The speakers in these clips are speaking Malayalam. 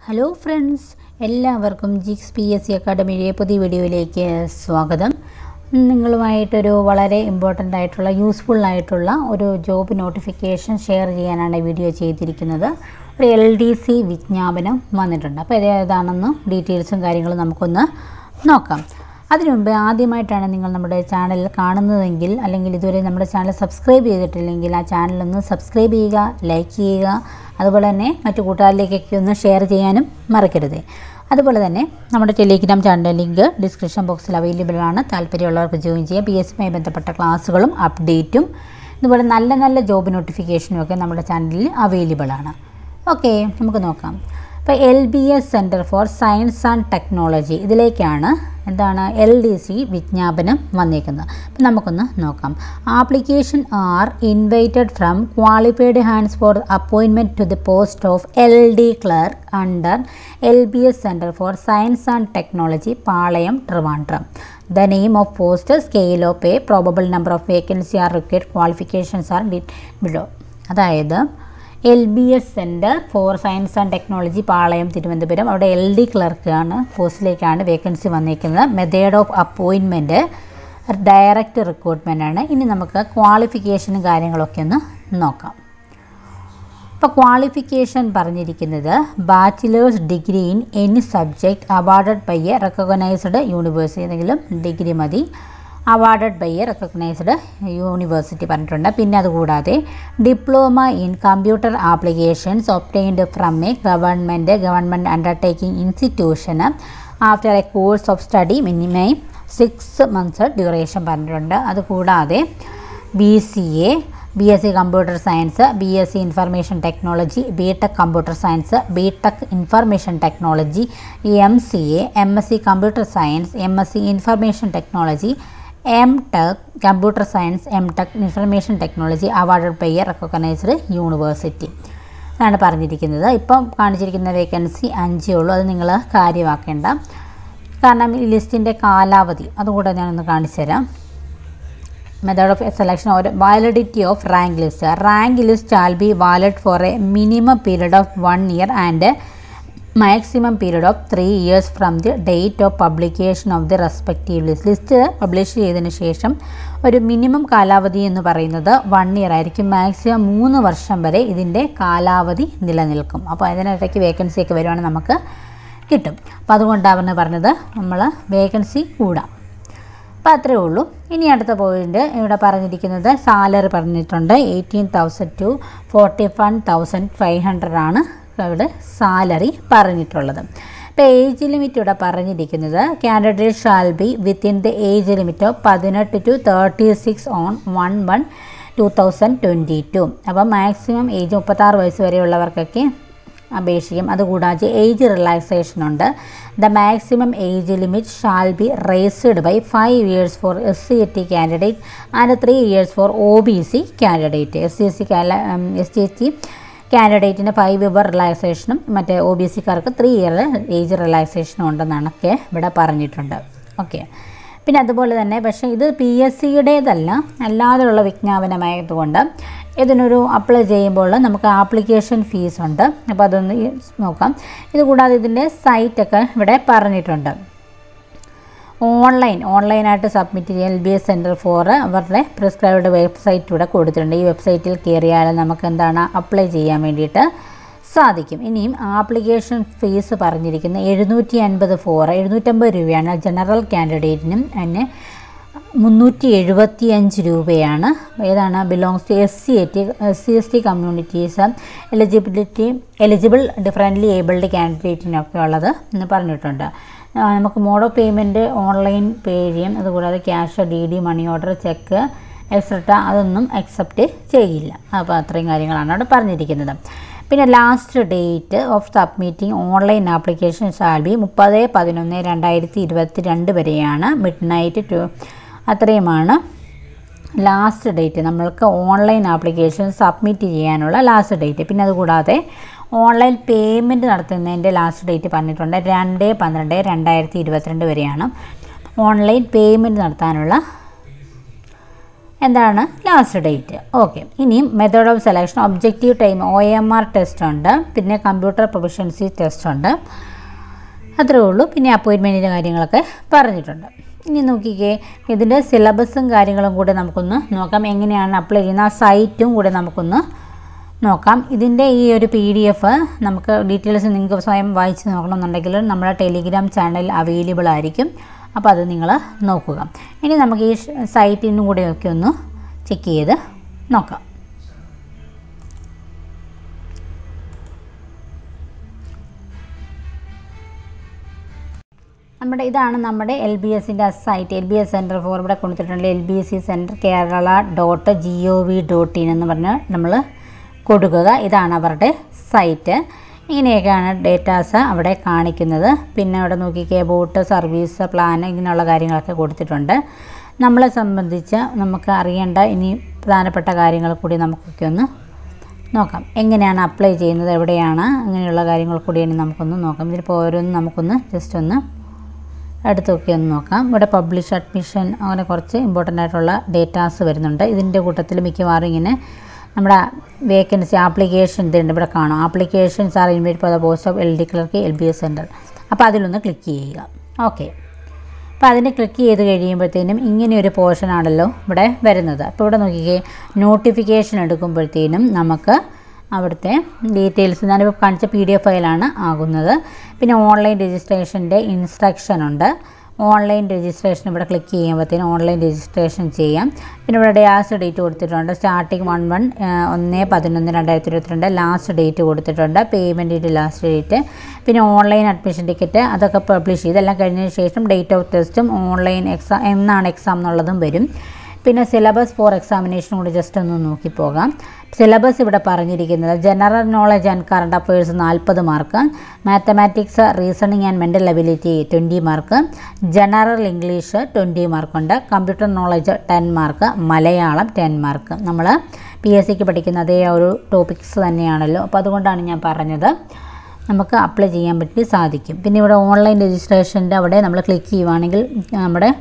ഹലോ ഫ്രണ്ട്സ് എല്ലാവർക്കും ജിക്സ് പി എസ് സി അക്കാഡമിയിലെ പുതിയ വീഡിയോയിലേക്ക് സ്വാഗതം നിങ്ങളുമായിട്ടൊരു വളരെ ഇമ്പോർട്ടൻ്റ് ആയിട്ടുള്ള യൂസ്ഫുൾ ആയിട്ടുള്ള ഒരു ജോബ് നോട്ടിഫിക്കേഷൻ ഷെയർ ചെയ്യാനാണ് ഈ വീഡിയോ ചെയ്തിരിക്കുന്നത് ഒരു എൽ ഡി സി വിജ്ഞാപനം വന്നിട്ടുണ്ട് അപ്പോൾ ഇത് ഏതാണെന്ന് ഡീറ്റെയിൽസും കാര്യങ്ങളും നമുക്കൊന്ന് നോക്കാം അതിനു മുമ്പ് ആദ്യമായിട്ടാണ് നിങ്ങൾ നമ്മുടെ ചാനൽ കാണുന്നതെങ്കിൽ അല്ലെങ്കിൽ ഇതുവരെ നമ്മുടെ ചാനൽ സബ്സ്ക്രൈബ് ചെയ്തിട്ടില്ലെങ്കിൽ ആ ചാനലൊന്ന് സബ്സ്ക്രൈബ് ചെയ്യുക ലൈക്ക് ചെയ്യുക അതുപോലെ തന്നെ മറ്റു കൂട്ടുകാരിലേക്കൊക്കെ ഒന്ന് ഷെയർ ചെയ്യാനും മറക്കരുത് അതുപോലെ തന്നെ നമ്മുടെ ടെലിഗ്രാം ചാനൽ ലിങ്ക് ഡിസ്ക്രിപ്ഷൻ ബോക്സിൽ അവൈലബിൾ ആണ് താല്പര്യമുള്ളവർക്ക് ജോയിൻ ചെയ്യാം പി എസ് സിയുമായി ബന്ധപ്പെട്ട ക്ലാസ്സുകളും അപ്ഡേറ്റും ഇതുപോലെ നല്ല നല്ല ജോബ് നോട്ടിഫിക്കേഷനും ഒക്കെ നമ്മുടെ ചാനലിൽ അവൈലബിൾ ആണ് ഓക്കെ നമുക്ക് നോക്കാം ഇപ്പോൾ L B S centre for science and technology ഇതിലേക്കാണ് എന്താണ് എൽ ഡി സി വിജ്ഞാപനം വന്നേക്കുന്നത് അപ്പം നമുക്കൊന്ന് നോക്കാം application are invited from qualified hands for appointment to the post of L D clerk under L B S centre for science and technology Palayam Trivandrum the name of post scale of pay probable number of vacancy are required qualifications are below അതായത് L B S centre for science and technology Palayam Thiruvananthapuram അവിടെ എൽ ഡി ക്ലർക്കാണ് പോസ്റ്റിലേക്കാണ് വേക്കൻസി വന്നിരിക്കുന്നത് method of appointment direct recruitment ആണ് ഇനി നമുക്ക് ക്വാളിഫിക്കേഷനും കാര്യങ്ങളൊക്കെ ഒന്ന് നോക്കാം ഇപ്പോൾ ക്വാളിഫിക്കേഷൻ പറഞ്ഞിരിക്കുന്നത് bachelor's degree in any subject awarded by a recognised university ഏതെങ്കിലും ഡിഗ്രി മതി awarded by a recognised university പറഞ്ഞിട്ടുണ്ട് പിന്നെ അതുകൂടാതെ diploma in computer applications obtained from a government government undertaking ഇൻസ്റ്റിറ്റ്യൂഷന് after a course of study minimum six months duration പറഞ്ഞിട്ടുണ്ട് അതുകൂടാതെ B C A B S C computer science B S C information technology B tech computer science B tech information technology M C A M S C computer science M S C information technology M tech computer science M tech information technology awarded by a recognised university എന്നാണ് പറഞ്ഞിരിക്കുന്നത് ഇപ്പം കാണിച്ചിരിക്കുന്ന വേക്കൻസി അഞ്ചേ ഉള്ളൂ അത് നിങ്ങൾ കാര്യമാക്കേണ്ട കാരണം ഈ ലിസ്റ്റിൻ്റെ കാലാവധി അതുകൂടെ ഞാനൊന്ന് കാണിച്ചു തരാം method of selection or validity of rank list rank list will be valid for a minimum period of one year and maximum period of three years from the date of publication of the respective list list publish ചെയ്തതിന് ശേഷം ഒരു മിനിമം കാലാവധി എന്ന് പറയുന്നത് വൺ ഇയർ ആയിരിക്കും മാക്സിമം മൂന്ന് വർഷം വരെ ഇതിൻ്റെ കാലാവധി നിലനിൽക്കും അപ്പോൾ അതിനിടയ്ക്ക് വേക്കൻസി ഒക്കെ വരുവാണെങ്കിൽ നമുക്ക് കിട്ടും അപ്പോൾ അതുകൊണ്ടാണ് പറഞ്ഞത് നമ്മൾ വേക്കൻസി കൂടാം അപ്പോൾ അത്രയേ ഉള്ളൂ ഇനി അടുത്ത പോയിൻ്റ് ഇവിടെ പറഞ്ഞിരിക്കുന്നത് സാലറി പറഞ്ഞിട്ടുണ്ട് eighteen thousand to forty one thousand five hundred ആണ് ഇവിടെ സാലറി പറഞ്ഞിട്ടുള്ളത് ഇപ്പോൾ ഏജ് ലിമിറ്റ് ഇവിടെ പറഞ്ഞിരിക്കുന്നത് candidate shall be within the age limit of പതിനെട്ട് to thirty six on one one two thousand twenty two അപ്പം മാക്സിമം ഏജ് മുപ്പത്താറ് വയസ്സ് വരെയുള്ളവർക്കൊക്കെ അപേക്ഷിക്കും അതുകൂടാതെ ഏജ് റിലാക്സേഷൻ ഉണ്ട് the maximum age limit shall be raised by five years for S C A T candidate and three years four O B C candidate S C S C S T S T കാൻഡിഡേറ്റിന് ഫൈവ് ഇയർ റിലാക്സേഷനും മറ്റേ ഒ ബി സിക്കാർക്ക് ത്രീ ഇയർ ഏജ് റിലാക്സേഷനും ഉണ്ടെന്നാണൊക്കെ ഇവിടെ പറഞ്ഞിട്ടുണ്ട് ഓക്കെ പിന്നെ അതുപോലെ തന്നെ പക്ഷേ ഇത് പി എസ് സിയുടേതല്ല അല്ലാതെയുള്ള വിജ്ഞാപനമായതുകൊണ്ട് ഇതിനൊരു അപ്ലൈ ചെയ്യുമ്പോൾ നമുക്ക് ആപ്ലിക്കേഷൻ ഫീസ് ഉണ്ട് അപ്പോൾ അതൊന്ന് നോക്കാം ഇതുകൂടാതെ ഇതിൻ്റെ സൈറ്റൊക്കെ ഇവിടെ പറഞ്ഞിട്ടുണ്ട് ഓൺലൈൻ ഓൺലൈനായിട്ട് സബ്മിറ്റ് ചെയ്യാൻ L B S centre for അവരുടെ പ്രിസ്ക്രൈബ്ഡ് വെബ്സൈറ്റ് ഇവിടെ കൊടുത്തിട്ടുണ്ട് ഈ വെബ്സൈറ്റിൽ കയറിയാൽ നമുക്ക് എന്താണ് അപ്ലൈ ചെയ്യാൻ വേണ്ടിയിട്ട് സാധിക്കും ഇനിയും ആപ്ലിക്കേഷൻ ഫീസ് പറഞ്ഞിരിക്കുന്നത് എഴുന്നൂറ്റി അൻപത് ഫോർ എഴുന്നൂറ്റമ്പത് രൂപയാണ് ജനറൽ കാൻഡിഡേറ്റിനും അതിന് മുന്നൂറ്റി എഴുപത്തി അഞ്ച് രൂപയാണ് ഏതാണ് belongs to S C T S C S T communities eligibility eligible differently abled കാൻഡിഡേറ്റിനൊക്കെ ഉള്ളത് എന്ന് പറഞ്ഞിട്ടുണ്ട് നമുക്ക് mode of payment online pay ചെയ്യും അതുകൂടാതെ cash D D money order cheque etcetera അതൊന്നും അക്സെപ്റ്റ് ചെയ്യില്ല അപ്പോൾ അത്രയും കാര്യങ്ങളാണ് അവിടെ പറഞ്ഞിരിക്കുന്നത് പിന്നെ last date of submitting online application shall be മുപ്പത് പതിനൊന്ന് രണ്ടായിരത്തി ഇരുപത്തി രണ്ട് വരെയാണ് മിഡ് നൈറ്റ് ടു അത്രയുമാണ് ലാസ്റ്റ് ഡേറ്റ് നമ്മൾക്ക് ഓൺലൈൻ ആപ്ലിക്കേഷൻ സബ്മിറ്റ് ചെയ്യാനുള്ള ലാസ്റ്റ് ഡേറ്റ് പിന്നെ അതുകൂടാതെ ഓൺലൈൻ പേയ്മെൻറ്റ് നടത്തുന്നതിൻ്റെ ലാസ്റ്റ് ഡേറ്റ് പറഞ്ഞിട്ടുണ്ട് രണ്ട് പന്ത്രണ്ട് രണ്ടായിരത്തി ഇരുപത്തിരണ്ട് വരെയാണ് ഓൺലൈൻ പേയ്മെൻറ്റ് നടത്താനുള്ള എന്താണ് ലാസ്റ്റ് ഡേറ്റ് ഓക്കെ ഇനിയും method of selection objective type O M R test ഉണ്ട് പിന്നെ കമ്പ്യൂട്ടർ പ്രൊഫഷൻസി ടെസ്റ്റ് ഉണ്ട് അത്രേ ഉള്ളൂ പിന്നെ അപ്പോയിൻമെൻറ്റിൻ്റെ കാര്യങ്ങളൊക്കെ പറഞ്ഞിട്ടുണ്ട് ഇനി നോക്കിക്കേ ഇതിൻ്റെ സിലബസും കാര്യങ്ങളും കൂടെ നമുക്കൊന്ന് നോക്കാം എങ്ങനെയാണ് അപ്ലൈ ചെയ്യുന്ന ആ സൈറ്റും കൂടെ നമുക്കൊന്ന് നോക്കാം ഇതിൻ്റെ ഈ ഒരു പി ഡി എഫ് നമുക്ക് ഡീറ്റെയിൽസ് നിങ്ങൾക്ക് സ്വയം വായിച്ച് നോക്കണമെന്നുണ്ടെങ്കിൽ നമ്മുടെ ടെലിഗ്രാം ചാനൽ അവൈലബിൾ ആയിരിക്കും അപ്പോൾ അത് നിങ്ങൾ നോക്കുക ഇനി നമുക്ക് ഈ സൈറ്റിനും കൂടെ ഒക്കെ ഒന്ന് ചെക്ക് ചെയ്ത് നോക്കാം നമ്മുടെ ഇതാണ് നമ്മുടെ എൽ ബി എസിൻ്റെ site L B S centre for ഇവിടെ കൊടുത്തിട്ടുണ്ട് L B S C centre Kerala dot G O V dot in എന്ന് പറഞ്ഞ് നമ്മൾ കൊടുക്കുക ഇതാണ് അവരുടെ സൈറ്റ് ഇങ്ങനെയൊക്കെയാണ് ഡേറ്റാസ് അവിടെ കാണിക്കുന്നത് പിന്നെ അവിടെ നോക്കിക്കേ ബോട്ട് സർവീസ് പ്ലാൻ ഇങ്ങനെയുള്ള കാര്യങ്ങളൊക്കെ കൊടുത്തിട്ടുണ്ട് നമ്മളെ സംബന്ധിച്ച് നമുക്ക് അറിയേണ്ട ഇനി പ്രധാനപ്പെട്ട കാര്യങ്ങൾ കൂടി നമുക്കൊക്കെ ഒന്ന് നോക്കാം എങ്ങനെയാണ് അപ്ലൈ ചെയ്യുന്നത് എവിടെയാണ് അങ്ങനെയുള്ള കാര്യങ്ങൾ കൂടി ഇനി നമുക്കൊന്ന് നോക്കാം ഇതിലിപ്പോൾ ഓരോന്നും നമുക്കൊന്ന് ജസ്റ്റ് ഒന്ന് അടുത്തൊക്കെ ഒന്ന് നോക്കാം ഇവിടെ പബ്ലിഷ് അഡ്മിഷൻ അങ്ങനെ കുറച്ച് ഇമ്പോർട്ടൻ്റ് ആയിട്ടുള്ള ഡേറ്റാസ് വരുന്നുണ്ട് ഇതിൻ്റെ കൂട്ടത്തിൽ മിക്കവാറും ഇങ്ങനെ നമ്മുടെ വേക്കൻസി ആപ്ലിക്കേഷൻ ഇതുണ്ട് ഇവിടെ കാണാം applications are invite for the post of L D clerk L B S centre അപ്പോൾ അതിലൊന്ന് ക്ലിക്ക് ചെയ്യുക ഓക്കെ അപ്പോൾ അതിന് ക്ലിക്ക് ചെയ്ത് കഴിയുമ്പോഴത്തേനും ഇങ്ങനെ ഒരു പോർഷൻ ആണല്ലോ ഇവിടെ വരുന്നത് അപ്പോൾ ഇവിടെ നോക്കിക്കേ നോട്ടിഫിക്കേഷൻ എടുക്കുമ്പോഴത്തേനും നമുക്ക് അവിടുത്തെ ഡീറ്റെയിൽസ് ഞാനിപ്പോൾ കാണിച്ച പി ഡി എഫ് ഫയലാണ് ആകുന്നത് പിന്നെ ഓൺലൈൻ രജിസ്ട്രേഷൻ്റെ ഇൻസ്ട്രക്ഷൻ ഉണ്ട് ഓൺലൈൻ രജിസ്ട്രേഷൻ ഇവിടെ ക്ലിക്ക് ചെയ്യുമ്പോഴത്തേനും ഓൺലൈൻ രജിസ്ട്രേഷൻ ചെയ്യാം പിന്നെ ഇവിടെ ലാസ്റ്റ് ഡേറ്റ് കൊടുത്തിട്ടുണ്ട് സ്റ്റാർട്ടിങ് വൺ വൺ ഒന്ന് പതിനൊന്ന് രണ്ടായിരത്തി ഇരുപത്തിരണ്ട് ലാസ്റ്റ് ഡേറ്റ് കൊടുത്തിട്ടുണ്ട് പേയ്മെൻറ്റിൻ്റെ ലാസ്റ്റ് ഡേറ്റ് പിന്നെ ഓൺലൈൻ അഡ്മിഷൻ ടിക്കറ്റ് അതൊക്കെ പബ്ലിഷ് ചെയ്ത് എല്ലാം കഴിഞ്ഞതിന് ശേഷം ഡേറ്റ് ഓഫ് ടെസ്റ്റും ഓൺലൈൻ എക്സാം എന്നാണ് എക്സാം എന്നുള്ളതും വരും പിന്നെ സിലബസ് ഫോർ എക്സാമിനേഷൻ കൂടി ജസ്റ്റ് ഒന്ന് നോക്കി പോകാം സിലബസ് ഇവിടെ പറഞ്ഞിരിക്കുന്നത് general knowledge and current affairs നാൽപ്പത് mark mathematics reasoning and mental ability twenty mark general English twenty മാർക്കുണ്ട് computer knowledge ten mark Malayalam ten mark നമ്മൾ പി എസ് സിക്ക് പഠിക്കുന്ന അതേ ഒരു ടോപ്പിക്സ് തന്നെയാണല്ലോ അപ്പോൾ അതുകൊണ്ടാണ് ഞാൻ പറഞ്ഞത് നമുക്ക് അപ്ലൈ ചെയ്യാൻ പറ്റി സാധിക്കും പിന്നെ ഇവിടെ ഓൺലൈൻ രജിസ്ട്രേഷൻ്റെ അവിടെ നമ്മൾ ക്ലിക്ക് ചെയ്യുവാണെങ്കിൽ നമ്മുടെ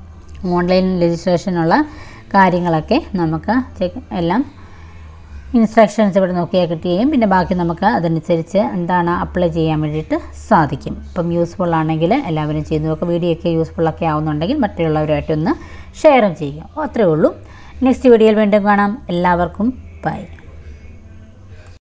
ഓൺലൈൻ രജിസ്ട്രേഷനുള്ള കാര്യങ്ങളൊക്കെ നമുക്ക് ചെക്ക് എല്ലാം ഇൻസ്ട്രക്ഷൻസ് ഇവിടെ നോക്കിയാൽ കിട്ടുകയും പിന്നെ ബാക്കി നമുക്ക് അതനുസരിച്ച് എന്താണ് അപ്ലൈ ചെയ്യാൻ വേണ്ടിയിട്ട് സാധിക്കും ഇപ്പം യൂസ്ഫുൾ ആണെങ്കിൽ എല്ലാവരും ചെയ്ത് നോക്കുക വീഡിയോ ഒക്കെ യൂസ്ഫുള്ളൊക്കെ ആവുന്നുണ്ടെങ്കിൽ മറ്റുള്ളവരുമായിട്ടൊന്ന് ഷെയറും ചെയ്യുക അപ്പോൾ അത്രയേ ഉള്ളൂ നെക്സ്റ്റ് വീഡിയോയിൽ വീണ്ടും കാണാം എല്ലാവർക്കും ബൈ